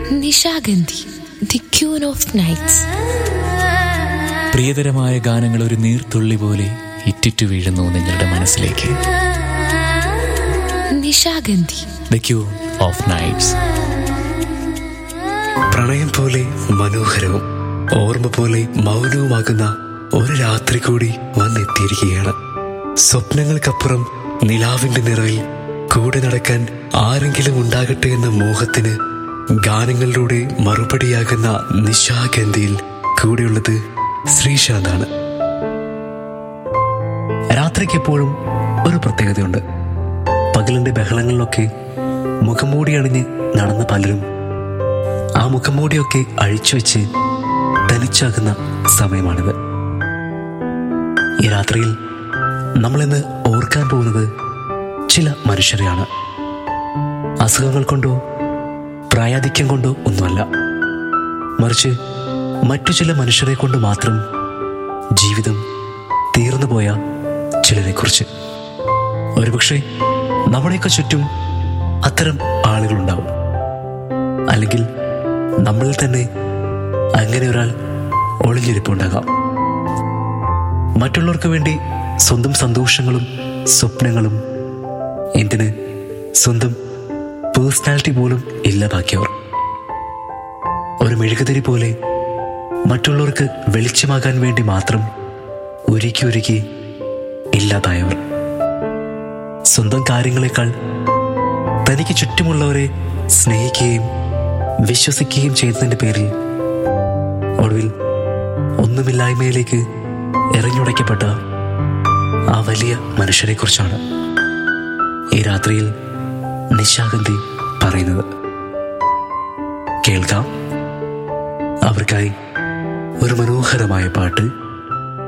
Nishagandhi the queen of nights പ്രിയതരമായ ഗാനങ്ങൾ ഒരു നീർത്തുള്ളി പോലെ ഇറ്റിറ്റു വീഴുന്നു നിങ്ങളുടെ മനസ്സിലേക്ക് Nishagandhi the queen of nights പ്രണയം പോലെ മനോഹരവും ഓർമ്മ പോലെ മൗനവുമാകുന്ന ഒരു രാത്രി കൂടി വന്നെത്തിയിരിക്കുകയാണ് സ്വപ്നങ്ങൾക്കപ്പുറം നിലാവിന്റെ നിറവിൽ കൂടെ നടക്കാൻ ആരെങ്കിലും ഉണ്ടാകട്ടെ എന്ന മോഹത്തിന് ഗാനങ്ങളിലൂടെ മറുപടിയാകുന്ന നിശാഗന്ധിയിൽ കൂടെയുള്ളത് ശ്രീശാന്താണ് രാത്രിക്ക് എപ്പോഴും ഒരു പ്രത്യേകതയുണ്ട് പകലിന്റെ ബഹളങ്ങളിലൊക്കെ മുഖംമൂടി അണിഞ്ഞ് നടന്ന പലരും ആ മുഖംമൂടിയൊക്കെ അഴിച്ചു വെച്ച് തനിച്ചാകുന്ന സമയമാണിത് ഈ രാത്രിയിൽ നമ്മളിന്ന് ഓർക്കാൻ പോകുന്നത് ചില മനുഷ്യരെയാണ് അസുഖങ്ങൾ കൊണ്ടോ പ്രായാധിക്യം കൊണ്ടോ ഒന്നുമല്ല മറിച്ച് മറ്റു ചില മനുഷ്യരെ കൊണ്ട് മാത്രം ജീവിതം തീർന്നു പോയ ചിലരെക്കുറിച്ച് ഒരുപക്ഷെ നമ്മുടെയൊക്കെ ചുറ്റും അത്തരം ആളുകളുണ്ടാവും അല്ലെങ്കിൽ നമ്മളിൽ തന്നെ അങ്ങനെ ഒരാൾ ഒളിഞ്ഞിരിപ്പുണ്ടാകാം മറ്റുള്ളവർക്ക് വേണ്ടി സ്വന്തം സന്തോഷങ്ങളും സ്വപ്നങ്ങളും എന്തിന് സ്വന്തം പേഴ്സണാലിറ്റി പോലും ഇല്ലാതാക്കിയവർ ഒരു മെഴുകുതിരി പോലെ മറ്റുള്ളവർക്ക് വെളിച്ചമാകാൻ വേണ്ടി മാത്രം ഒരുക്കി ഒരുക്കി ഇല്ലാതായവർ സ്വന്തം കാര്യങ്ങളെക്കാൾ തനിക്ക് ചുറ്റുമുള്ളവരെ സ്നേഹിക്കുകയും വിശ്വസിക്കുകയും ചെയ്തതിന്റെ പേരിൽ ഒടുവിൽ ഒന്നുമില്ലായ്മയിലേക്ക് ഇറങ്ങിയുടയ്ക്കപ്പെട്ട ആ വലിയ മനുഷ്യരെക്കുറിച്ചാണ് ഈ രാത്രിയിൽ നിശാഗന്ധി പറയുന്നത് കേൾക്കാം അവർക്കായി ഒരു മനോഹരമായ പാട്ട്